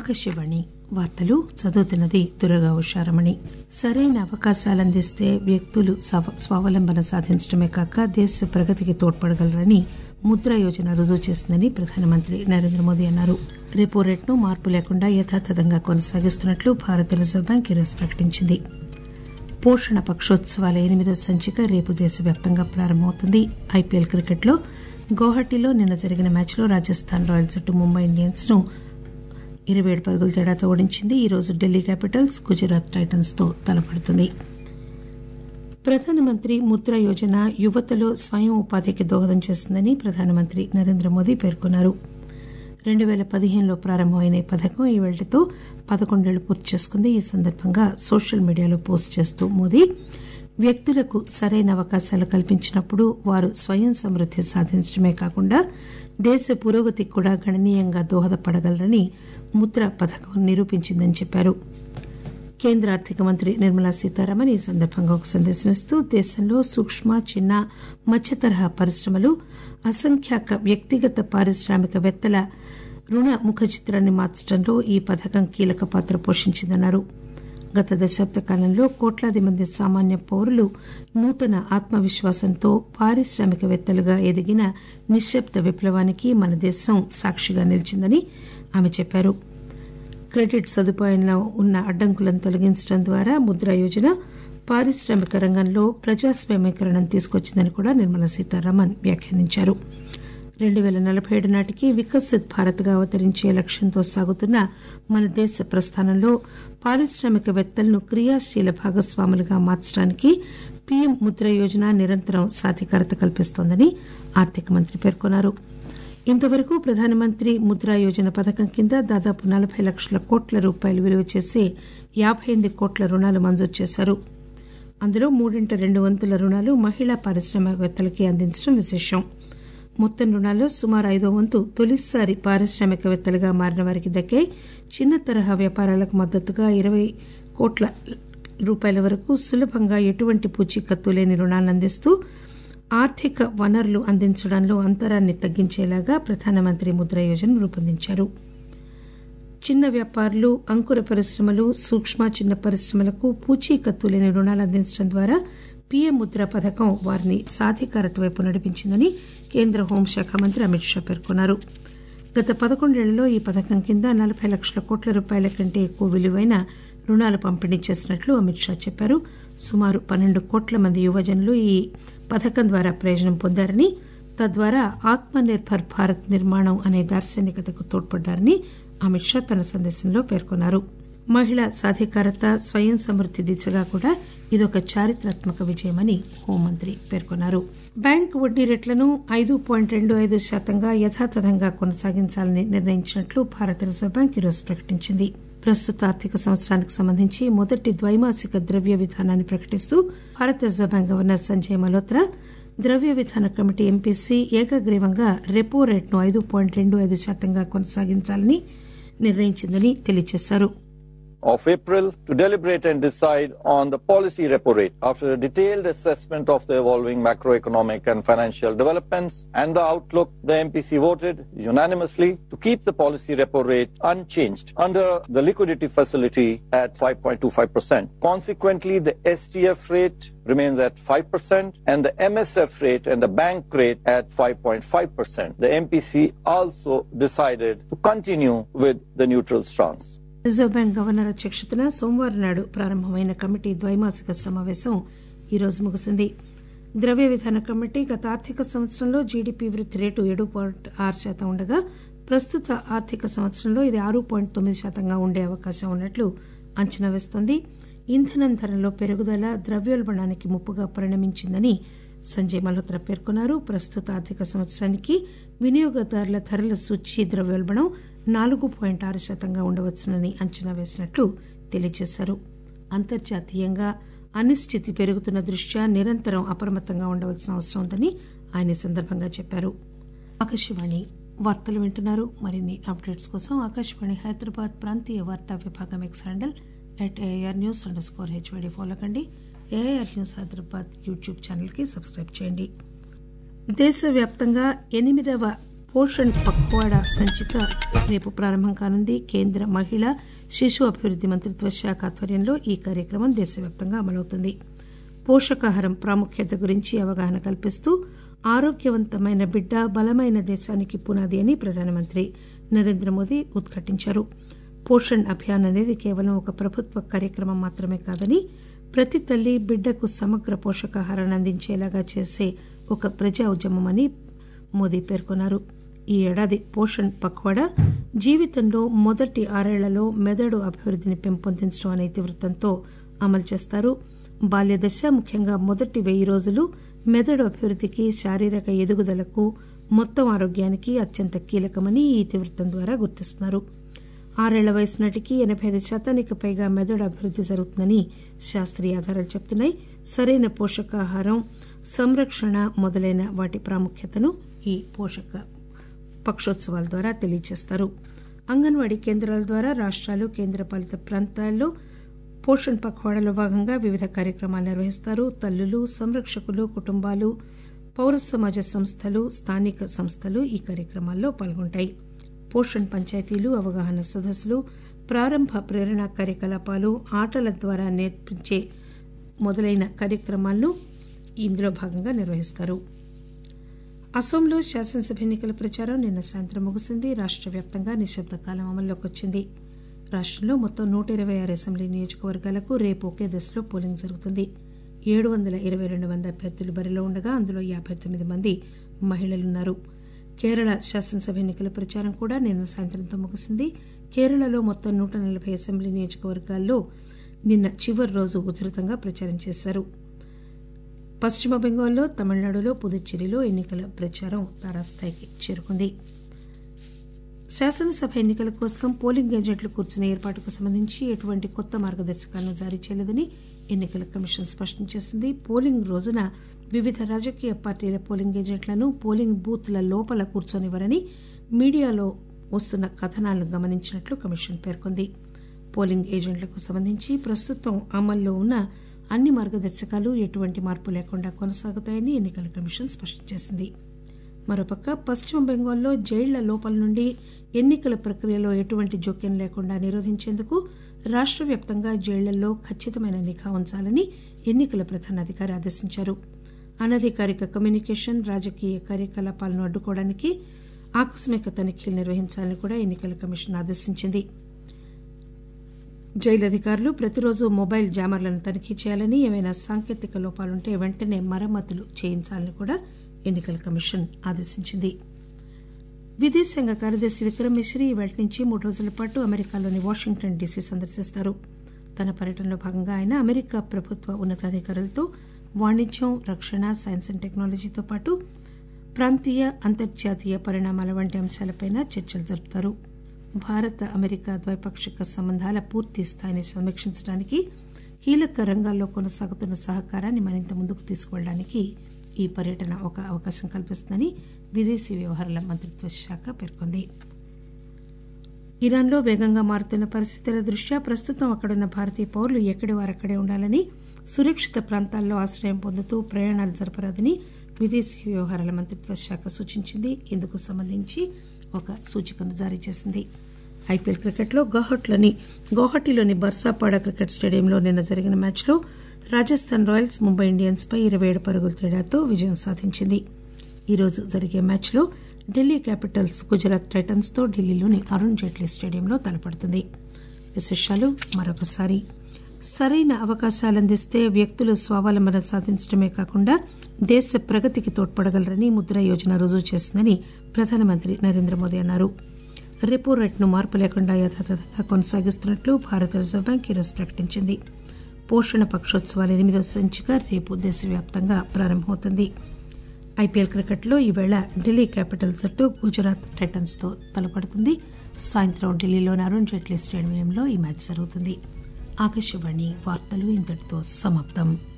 ఆకాశవాణి వార్తలు చదువుతున్నది దురగా ఉషారమణి సరైన అవకాశాలు అందిస్తే వ్యక్తులు స్వ- స్వావలంబన సాధించడమే కాక దేశ ప్రగతికి తోడ్పడగలరని ముద్రా యోజన రుజువు చేసిందని ప్రధానమంత్రి నరేంద్ర మోదీ అన్నారు రెపో రేటును మార్పు లేకుండా యథాతథంగా కొనసాగిస్తున్నట్లు భారత రిజర్వ్ బ్యాంక్ ఈరోజు ప్రకటించింది పోషణ పక్షోత్సవాల ఎనిమిదో సంచిక రేపు దేశవ్యాప్తంగా ప్రారంభమవుతుంది ఐపీఎల్ క్రికెట్లో గౌహటిలో నిన్న జరిగిన మ్యాచ్లో రాజస్థాన్ రాయల్స్ జట్టు ముంబై ఇండియన్స్ ను ఇరవై ఏడు పరుగుల తేడాతో ఓడించింది ఈ రోజు ఢిల్లీ క్యాపిటల్స్ గుజరాత్ టైటన్స్ తో తలపడుతుంది ప్రధానమంత్రి ముద్ర యోజన యువతలో స్వయం ఉపాధికి దోహదం చేస్తుందని ప్రధానమంత్రి నరేంద్ర మోదీ పేర్కొన్నారు రెండు పేల పదిహేనులో ప్రారంభమైన ఈ పథకం ఈ వేళతో పదకొండేళ్లు పూర్తి చేసుకుంది ఈ సందర్భంగా సోషల్ మీడియాలో పోస్ట్ చేస్తూ మోదీ వ్యక్తులకు సరైన అవకాశాలు కల్పించినప్పుడు వారు స్వయం సమృద్ది సాధించడమే కాకుండా దేశ పురోగతికి కూడా గణనీయంగా దోహదపడగలరని ముద్ర పథకం నిరూపించిందని చెప్పారు కేంద్ర ఆర్థిక మంత్రి నిర్మలా సీతారామన్ ఈ సందర్భంగా ఒక సందేశం ఇస్తూ దేశంలో సూక్ష్మ చిన్న మధ్య తరహా పరిశ్రమలు అసంఖ్యాక వ్యక్తిగత పారిశ్రామికవేత్తల రుణ ముఖ చిత్రాన్ని మార్చడంలో ఈ పథకం కీలక పాత్ర పోషించిందన్నారు గత దశాబ్ద కాలంలో కోట్లాది మంది సామాన్య పౌరులు నూతన ఆత్మవిశ్వాసంతో పారిశ్రామికవేత్తలుగా ఎదిగిన నిశ్శబ్ద విప్లవానికి మన దేశం సాక్షిగా నిలిచిందని ఆమె చెప్పారు క్రెడిట్ సదుపాయంలో ఉన్న అడ్డంకులను తొలగించడం ద్వారా ముద్రా యోజన పారిశ్రామిక రంగంలో ప్రజాస్వామ్యకరణం తీసుకొచ్చిందని కూడా నిర్మలా సీతారామన్ వ్యాఖ్యానించారు రెండు పేల నలభై ఏడు నాటికి వికసిత్ భారత్ గా అవతరించే లక్ష్యంతో సాగుతున్న మన దేశ ప్రస్థానంలో పారిశ్రామికవేత్తలను క్రియాశీల భాగస్వాములుగా మార్చడానికి పీఎం ముద్ర యోజన నిరంతరం సాధికారత కల్పిస్తోందని ఆర్థిక మంత్రి పేర్కొన్నారు ఇంతవరకు ప్రధానమంత్రి ముద్రా యోజన పథకం కింద దాదాపు నలభై లక్షల కోట్ల రూపాయలు విలువ చేసే యాబై ఎనిమిది కోట్ల రుణాలు మంజూరు చేశారు అందులో మూడింట రెండు వంతుల రుణాలు మహిళా పారిశ్రామికవేత్తలకి అందించడం విశేషం మొత్తం రుణాల్లో సుమారు ఐదో వంతు తొలిసారి పారిశ్రామికవేత్తలుగా మారిన వారికి దక్కే చిన్న తరహా వ్యాపారాలకు మద్దతుగా ఇరవై కోట్ల రూపాయల వరకు సులభంగా ఎటువంటి పూచీకత్తు లేని రుణాలను అందిస్తూ ఆర్థిక వనరులు అందించడంలో అంతరాన్ని తగ్గించేలాగా ప్రధానమంత్రి ముద్ర యోజన రూపొందించారు చిన్న వ్యాపారులు అంకుర పరిశ్రమలు సూక్ష్మ చిన్న పరిశ్రమలకు పూచీకత్తు లేని రుణాలు అందించడం ద్వారా పీఎం ముద్ర పథకం వారిని సాధికారత వైపు నడిపించిందని కేంద్ర హోంశాఖ మంత్రి అమిత్ షా పేర్కొన్నారు గత పదకొండేళ్లలో ఈ పథకం కింద నలభై లక్షల కోట్ల రూపాయల కంటే ఎక్కువ విలువైన రుణాలు పంపిణీ చేసినట్లు అమిత్ షా చెప్పారు సుమారు పన్నెండు కోట్ల మంది యువజనులు ఈ పథకం ద్వారా ప్రయోజనం పొందారని తద్వారా ఆత్మ నిర్భర్ భారత్ నిర్మాణం అనే దార్శనికతకు తోడ్పడ్డారని అమిత్ షా తన సందేశంలో పేర్కొన్నారు మహిళా సాధికారత స్వయం సమృద్ది దిశగా కూడా ఇదొక చారిత్రాత్మక విజయమని హోంమంత్రి పేర్కొన్నారు బ్యాంకు వడ్డీ రేట్లను ఐదు పాయింట్ రెండు ఐదు శాతంగా యథాతథంగా కొనసాగించాలని నిర్ణయించినట్లు భారత రిజర్వ్ బ్యాంక్ ఈరోజు ప్రకటించింది ప్రస్తుత ఆర్థిక సంవత్సరానికి సంబంధించి మొదటి ద్వైమాసిక ద్రవ్య విధానాన్ని ప్రకటిస్తూ భారత reserve bank governor Sanjay Malhotra ద్రవ్య విధాన కమిటీ ఎంపీసీ ఏకగ్రీవంగా రెపో రేటును ఐదు పాయింట్ రెండు ఐదు శాతంగా కొనసాగించాలని నిర్ణయించిందని తెలియజేశారు of April to deliberate and decide on the policy repo rate after a detailed assessment of the evolving macroeconomic and financial developments and the outlook. The MPC voted unanimously to keep the policy repo rate unchanged under the liquidity facility at 5.25%. Consequently, the STF rate remains at 5% and the MSF rate and the bank rate at 5.5%. The MPC also decided to continue with the neutral stance. Reserve bank governor అధ్యక్షతన సోమవారం నాడు ప్రారంభమైన committee ద్వైమాసిక సమావేశం ఈ రోజు ముగిసింది ద్రవ్య విధాన కమిటీ గత ఆర్థిక సంవత్సరంలో జీడీపీ వృద్ధి రేటు ఏడు పాయింట్ ఆరు శాతం ఉండగా ప్రస్తుత ఆర్థిక సంవత్సరంలో ఇది ఆరు పాయింట్ తొమ్మిది శాతంగా ఉండే అవకాశం ఉన్నట్లు అంచనా వేస్తోంది ఇంధనం ధరల్లో పెరుగుదల ద్రవ్యోల్బణానికి ముప్పుగా పరిణమించిందని సంజయ్ మల్హోత్రా పేర్కొన్నారు ప్రస్తుత ఆర్థిక సంవత్సరానికి వినియోగదారుల ధరల సూచి ద్రవ్యోల్బణం నాలుగు పాయింట్ ఆరు శాతంగా ఉండవచ్చునని అంచనా వేసినట్లు తెలియజేశారు అంతర్జాతీయంగా అనిశ్చితి పెరుగుతున్న దృష్ట్యా నిరంతరం అప్రమత్తంగా ఉండవలసిన అవసరం ఉందని ఆయన ఈ సందర్భంగా చెప్పారు ఆకాశవాణి వార్తలు వింటున్నారు మరిన్ని అప్డేట్స్ కోసం ఆకాశవాణి హైదరాబాద్ ప్రాంతీయ వార్తా విభాగం X handle at AIR news underscore HYD follow కండి AIR news Hyderabad YouTube channel కి సబ్స్క్రైబ్ చేయండి దేశవ్యాప్తంగా ఎనిమిదవ పోషణ్ పక్వాడా సంచిక రేపు ప్రారంభం కానుంది కేంద్ర మహిళా శిశు అభివృద్ది మంత్రిత్వ శాఖ ఆధ్వర్యంలో ఈ కార్యక్రమం దేశవ్యాప్తంగా అమలవుతుంది పోషకాహారం ప్రాముఖ్యత గురించి అవగాహన కల్పిస్తూ ఆరోగ్యవంతమైన బిడ్డ బలమైన దేశానికి పునాది అని ప్రధానమంత్రి నరేంద్ర మోదీ ఉద్ఘాటించారు పోషణ్ అభియాన్ అనేది కేవలం ఒక ప్రభుత్వ కార్యక్రమం మాత్రమే కాదని ప్రతి తల్లి బిడ్డకు సమగ్ర పోషకాహారాన్ని అందించేలాగా చేసే ఒక ప్రజా ఉద్యమమని మోదీ పేర్కొన్నారు ఈ ఏడాది పోషణ్ పక్వాడా జీవితంలో మొదటి ఆరేళ్లలో మెదడు అభివృద్ధిని పెంపొందించడం అనే ఇతివృత్తంతో అమలు చేస్తారు బాల్యదశ ముఖ్యంగా మొదటి వెయ్యి రోజులు మెదడు అభివృద్ధికి శారీరక ఎదుగుదలకు మొత్తం ఆరోగ్యానికి అత్యంత కీలకమని ఈ ఇతివృత్తం ద్వారా గుర్తిస్తున్నారు ఆరేళ్ల వయసు నాటికి ఎనబై ఐదు శాతానికి పైగా మెదడు అభివృద్ది జరుగుతుందని శాస్త్రీయ ఆధారాలు చెబుతున్నాయి సరైన పోషకాహారం సంరక్షణ మొదలైన వాటి ప్రాముఖ్యతను ఈ పోషక పక్షోత్సవాల ద్వారా తెలియజేస్తారు అంగన్వాడీ కేంద్రాల ద్వారా రాష్ట్రాలు కేంద్రపాలిత ప్రాంతాల్లో పోషణ్ పక్వాడలో భాగంగా వివిధ కార్యక్రమాలు నిర్వహిస్తారు తల్లులు సంరక్షకులు కుటుంబాలు పౌర సమాజ సంస్థలు స్థానిక సంస్థలు ఈ కార్యక్రమాల్లో పాల్గొంటాయి పోషణ్ పంచాయతీలు అవగాహన సదస్సులు ప్రారంభ ప్రేరణ కార్యకలాపాలు ఆటల ద్వారా నేర్పించే మొదలైన కార్యక్రమాలను ఇందులో భాగంగా నిర్వహిస్తారు అసోంలో శాసనసభ ఎన్నికల ప్రచారం నిన్న సాయంత్రం ముగిసింది రాష్ట్ర వ్యాప్తంగా నిశ్శబ్ద కాలం అమల్లోకి వచ్చింది రాష్టంలో మొత్తం నూట ఇరవై ఆరు అసెంబ్లీ నియోజకవర్గాలకు రేపు ఒకే దశలో పోలింగ్ జరుగుతుంది ఏడు వందల ఇరవై రెండు మంది అభ్యర్థులు బరిలో ఉండగా అందులో యాబై తొమ్మిది మంది మహిళలున్నారు కేరళ శాసనసభ ఎన్నికల ప్రచారం కూడా నిన్న సాయంత్రంతో ముగిసింది కేరళలో మొత్తం నూట నలభై అసెంబ్లీ నియోజకవర్గాల్లో నిన్న చివరి రోజు ఉధృతంగా ప్రచారం చేశారు పశ్చిమ బెంగాల్లో తమిళనాడులో పుదుచ్చేరిలో ఎన్నికల ప్రచారం తారాస్థాయికి చేరుకుంది శాసనసభ ఎన్నికల కోసం పోలింగ్ ఏజెంట్లు కూర్చునే ఏర్పాటుకు సంబంధించి ఎటువంటి కొత్త మార్గదర్శకాలను జారీ చేయలేదని ఎన్నికల కమిషన్ స్పష్టం చేసింది పోలింగ్ రోజున వివిధ రాజకీయ పార్టీల పోలింగ్ ఏజెంట్లను పోలింగ్ బూత్ల లోపల కూర్చొనివ్వరని మీడియాలో వస్తున్న కథనాలను గమనించినట్లు కమిషన్ పేర్కొంది పోలింగ్ ఏజెంట్లకు సంబంధించి ప్రస్తుతం అమల్లో ఉన్న అన్ని మార్గదర్శకాలు ఎటువంటి మార్పు లేకుండా కొనసాగుతాయని ఎన్నికల కమిషన్ స్పష్టం చేసింది మరోపక్క పశ్చిమ బెంగాల్లో జైళ్ల లోపల నుండి ఎన్నికల ప్రక్రియలో ఎటువంటి జోక్యం లేకుండా నిరోధించేందుకు రాష్ట్ర వ్యాప్తంగా జైళ్లలో ఖచ్చితమైన నిఘా ఉంచాలని ఎన్నికల ప్రధానాధికారి ఆదేశించారు అనధికారిక కమ్యూనికేషన్ రాజకీయ కార్యకలాపాలను అడ్డుకోవడానికి ఆకస్మిక తనిఖీలు నిర్వహించాలని కూడా ఎన్నికల కమిషన్ ఆదేశించింది జైలు అధికారులు ప్రతిరోజు మొబైల్ జామర్లను తనిఖీ చేయాలని ఏవైనా సాంకేతిక లోపాలుంటే వెంటనే మరమ్మతులు చేయించాలని కూడా ఎన్నికల కమిషన్ ఆదేశించింది విదేశాంగ కార్యదర్శి విక్రమ్ మిశ్రీ ఇవాళ నుంచి మూడు రోజుల పాటు అమెరికాలోని వాషింగ్టన్ డీసీ సందర్శిస్తారు తన పర్యటనలో భాగంగా ఆయన అమెరికా ప్రభుత్వ ఉన్నతాధికారులతో వాణిజ్యం రక్షణ సైన్స్ అండ్ టెక్నాలజీతో పాటు ప్రాంతీయ అంతర్జాతీయ పరిణామాల వంటి అంశాలపై చర్చలు జరుపుతారు భారత అమెరికా ద్వైపాక్షిక సంబంధాల పూర్తి స్థాయిని సమీక్షించడానికి కీలక రంగాల్లో కొనసాగుతున్న సహకారాన్ని మరింత ముందుకు తీసుకువెళ్ళడానికి ఈ పర్యటన ఒక అవకాశం కల్పిస్తుందని విదేశీ వ్యవహారాల మంత్రిత్వ శాఖ పేర్కొంది ఇరాన్లో వేగంగా మారుతున్న పరిస్థితుల దృష్ట్యా ప్రస్తుతం అక్కడున్న భారతీయ పౌరులు ఎక్కడి వారక్కడే ఉండాలని సురక్షిత ప్రాంతాల్లో ఆశ్రయం పొందుతూ ప్రయాణాలు జరపరాదని విదేశీ వ్యవహారాల మంత్రిత్వ శాఖ సూచించింది ఇందుకు సంబంధించి ఒక సూచికను జారీ చేసింది ఐపీఎల్ క్రికెట్లో గౌహట్లోని గౌహటిలోని బర్సాపాడా క్రికెట్ స్టేడియంలో నిన్న జరిగిన మ్యాచ్లో రాజస్థాన్ రాయల్స్ ముంబై ఇండియన్స్ పై ఇరవై ఏడు పరుగుల తేడాతో విజయం సాధించింది ఈరోజు జరిగే మ్యాచ్లో ఢిల్లీ క్యాపిటల్స్ గుజరాత్ టైటన్స్ తో ఢిల్లీలోని అరుణ్ జైట్లీ స్టేడియంలో తలపడుతుంది విశేషాలు మరొకసారి సరైన అవకాశాలు అందిస్తే వ్యక్తులు స్వావలంబన సాధించడమే కాకుండా దేశ ప్రగతికి తోడ్పడగలరని ముద్రా యోజన రుజువు చేసిందని ప్రధానమంత్రి నరేంద్ర మోదీ అన్నారు రెపో రేట్ను మార్పు లేకుండా యథాతథంగా కొనసాగిస్తున్నట్లు భారత రిజర్వ్ బ్యాంక్ ఈరోజు ప్రకటించింది పోషణ పక్షోత్సవాల ఎనిమిదో సంచిక రేపు దేశవ్యాప్తంగా ప్రారంభమవుతుంది ఐపీఎల్ క్రికెట్లో ఈవేళ ఢిల్లీ క్యాపిటల్స్ జట్టు గుజరాత్ టైటన్స్ తో తలపడుతుంది సాయంత్రం ఢిల్లీలోని అరుణ్ జైట్లీ స్టేడియంలో ఈ మ్యాచ్ జరుగుతుంది ఆకాశవాణి వార్తలు ఇంతటితో సమాప్తం